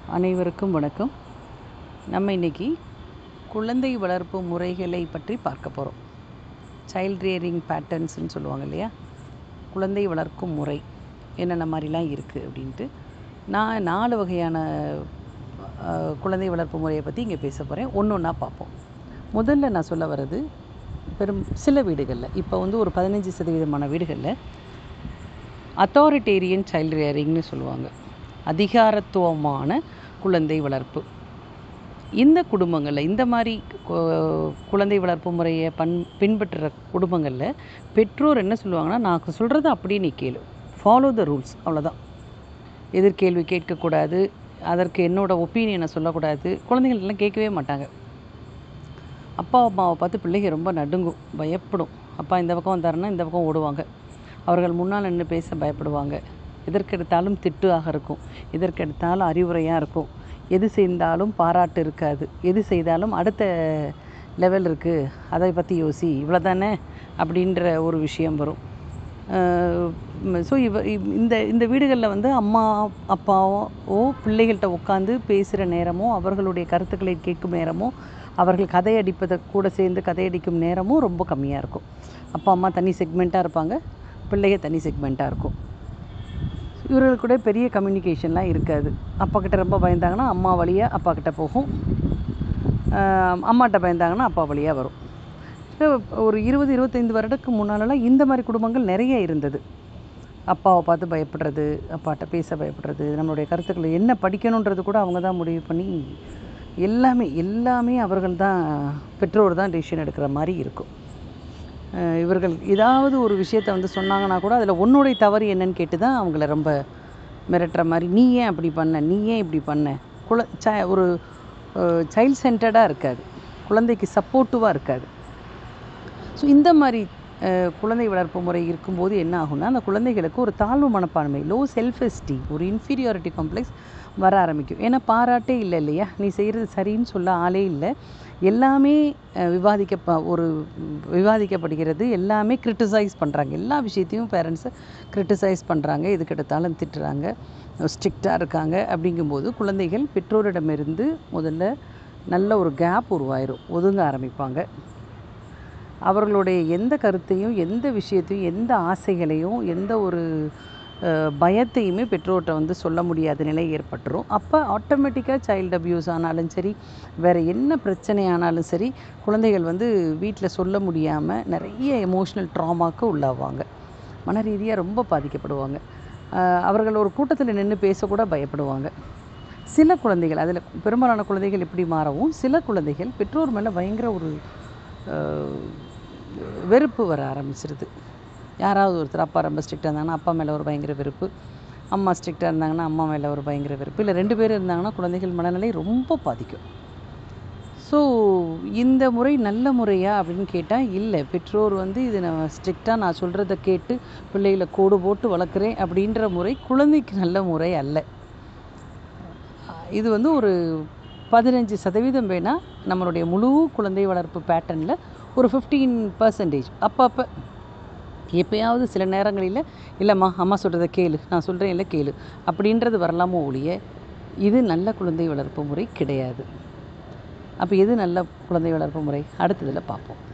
அனைவருக்கும் வணக்கம் நம்ம இன்னைக்கு குழந்தை வளர்ப்பு முறைகளை பற்றி பார்க்க போகிறோம் சைல்ட் ரியரிங் பேட்டர்ன்ஸ்னு சொல்லுவாங்க இல்லையா குழந்தை வளர்க்கும் முறை என்னென்ன மாதிரிலாம் இருக்குது அப்படின்ட்டு நான் நாலு வகையான அஹ், குழந்தை வளர்ப்பு முறையை பற்றி இங்கே பேச போகிறேன் ஒன்று ஒன்றா பார்ப்போம் முதல்ல நான் சொல்ல வர்றது பெரும் சில வீடுகளில் இப்போ வந்து ஒரு பதினஞ்சு சதவீதமான வீடுகளில் அத்தாரிட்டேரியன் சைல்டு ரியரிங்னு சொல்லுவாங்க அதிகாரத்துவமான குழந்தை வளர்ப்பு இந்த குடும்பங்களில் இந்த மாதிரி கு- குழந்தை வளர்ப்பு முறையை பண் பின்பற்றுற குடும்பங்களில் பெற்றோர் என்ன சொல்லுவாங்கன்னா நான் சொல்கிறத அப்படியே நீ கேளு ஃபாலோ த ரூல்ஸ் அவ்வளோதான் எதிர்கேள்வி கேட்கக்கூடாது அதற்கு என்னோட ஒப்பீனியனை சொல்லக்கூடாது குழந்தைகள் எல்லாம் கேட்கவே மாட்டாங்க அப்பா அம்மாவை பார்த்து பிள்ளைங்க ரொம்ப நடுங்கும் பயப்படும் அப்பா இந்த பக்கம் வந்தாருன்னா இந்த பக்கம் ஓடுவாங்க அவர்கள் முன்னால் நின்று பேச பயப்படுவாங்க எதற்கெடுத்தாலும் திட்டாக இருக்கும் எதற்கெடுத்தாலும் அறிவுரையாக இருக்கும் எது செய்தாலும் பாராட்டு இருக்காது எது செய்தாலும் அடுத்த லெவல் இருக்குது அதை பற்றி யோசி இவ்வளோ தானே அப்படின்ற ஒரு விஷயம் வரும் ஸோ இவ இவ்- இந்த இந்த வீடுகளில் வந்து அம்மா அப்பாவோ பிள்ளைகள்கிட்ட உட்காந்து பேசுகிற நேரமோ அவர்களுடைய கருத்துக்களை கேட்கும் நேரமோ அவர்கள் கதையடிப்பதை கூட சேர்ந்து கதையடிக்கும் நேரமும் ரொம்ப கம்மியாக இருக்கும் அப்பா அம்மா தனி செக்மெண்ட்டாக இருப்பாங்க பிள்ளைங்க தனி செக்மெண்ட்டாக இருக்கும் இவர்கள் கூட பெரிய கம்யூனிகேஷன்லாம் இருக்காது அப்பா கிட்ட ரொம்ப பயந்தாங்கன்னா அம்மா வழியாக அப்பா கிட்ட போகும் ஆஹ் அம்மாட்ட பயந்தாங்கன்னா அப்பா வழியாக வரும் So, ஒரு இருபது இருபத்தைந்து வருடத்துக்கு முன்னாலலாம் இந்த மாதிரி குடும்பங்கள் நிறைய இருந்தது அப்பாவை பார்த்து பயப்படுறது அப்பாட்ட பேச பயப்படுறது நம்மளுடைய கருத்துக்களை என்ன படிக்கணுன்றது கூட அவங்க தான் முடிவு பண்ணி எல்லாமே எல்லாமே அவர்கள் தான் பெற்றோர் தான் டிசிஷன் எடுக்கிற மாதிரி இருக்கும் அஹ் இவர்கள் ஏதாவது ஒரு விஷயத்தை வந்து சொன்னாங்கன்னா கூட அதில் உன்னுடைய தவறு என்னன்னு கேட்டு தான் அவங்கள ரொம்ப மிரட்டுற மாதிரி நீ ஏன் அப்படி பண்ண நீ ஏன் இப்படி பண்ண குல ச ஒரு சைல்ட் சென்டர்டாக இருக்காது குழந்தைக்கு சப்போர்ட்டிவாக இருக்காது ஸோ இந்த மாதிரி அஹ், குழந்தை வளர்ப்பு முறை இருக்கும்போது என்ன ஆகும்னா அந்த குழந்தைகளுக்கு ஒரு தாழ்வு மனப்பான்மை லோ செல்ஃப் எஸ்டீம் ஒரு இன்ஃபீரியாரிட்டி காம்ப்ளெக்ஸ் வர ஆரம்பிக்கும் ஏன்னா பாராட்டே இல்லை இல்லையா நீ செய்கிறது சரின்னு சொல்ல ஆளே இல்லை எல்லாமே அஹ், விவாதிக்க ப- ஒரு ம், விவாதிக்கப்படுகிறது எல்லாமே கிரிட்டிசைஸ் பண்ணுறாங்க எல்லா விஷயத்தையும் பேரண்ட்ஸை கிரிட்டிசைஸ் பண்ணுறாங்க எதுக்கு எடுத்தாலும் திட்டுறாங்க ஸ்ட்ரிக்டாக இருக்காங்க அப்படிங்கும்போது குழந்தைகள் பெற்றோரிடமிருந்து முதல்ல நல்ல ஒரு கேப் உருவாயிரும் ஒதுங்க ஆரம்பிப்பாங்க அவர்களுடைய எந்த கருத்தையும் எந்த விஷயத்தையும் எந்த ஆசைகளையும் எந்த ஒரு அஹ், பயத்தையுமே பெற்றோர்கிட்ட வந்து சொல்ல முடியாத நிலை ஏற்பட்டுரும் அப்போ ஆட்டோமேட்டிக்காக சைல்டு அப்யூஸ் ஆனாலும் சரி வேறு என்ன பிரச்சனை ஆனாலும் சரி குழந்தைகள் வந்து வீட்டில் சொல்ல முடியாமல் நிறைய எமோஷ்னல் ட்ராமாக்கு உள்ளாவாங்க மன ரீதியாக ரொம்ப பாதிக்கப்படுவாங்க அஹ், அவர்கள் ஒரு கூட்டத்தில் நின்று பேசக்கூட பயப்படுவாங்க சில குழந்தைகள் அதில் பெரும்பாலான குழந்தைகள் இப்படி மாறவும் சில குழந்தைகள் பெற்றோர் மேலே பயங்கர ஒரு அஹ், வெறுப்பு வர ஆரம்பிச்சிருது யாராவது ஒருத்தர் அப்பா ரொம்ப ஸ்ட்ரிக்டாக இருந்தாங்கன்னா அப்பா மேலே ஒரு பயங்கர வெறுப்பு அம்மா ஸ்ட்ரிக்டாக இருந்தாங்கன்னா அம்மா மேலே ஒரு பயங்கர வெறுப்பு இல்லை ரெண்டு பேரும் இருந்தாங்கன்னா குழந்தைகள் மனநிலை ரொம்ப பாதிக்கும் ஸோ இந்த முறை நல்ல முறையா அப்படின்னு கேட்டால் இல்லை பெற்றோர் வந்து இது நான் ஸ்ட்ரிக்டாக நான் சொல்கிறத கேட்டு பிள்ளைகளை கோடு போட்டு வளர்க்குறேன் அப்படின்ற முறை குழந்தைக்கு நல்ல முறை அல்ல இது வந்து ஒரு பதினஞ்சு சதவீதம் வேணால் நம்மளுடைய முழு குழந்தை வளர்ப்பு பேட்டர்னில் ஒரு ஃபிஃப்டீன் பர்சன்டேஜ் அப்பப்போ எப்பயாவது சில நேரங்களில் இல்லைம்மா அம்மா சொல்கிறத கேளு நான் சொல்கிறேன் இல்லை கேளு அப்படின்றது வரலாமோ ஒழிய இது நல்ல குழந்தை வளர்ப்பு முறை கிடையாது அப்போ எது நல்ல குழந்தை வளர்ப்பு முறை அடுத்ததில் பார்ப்போம்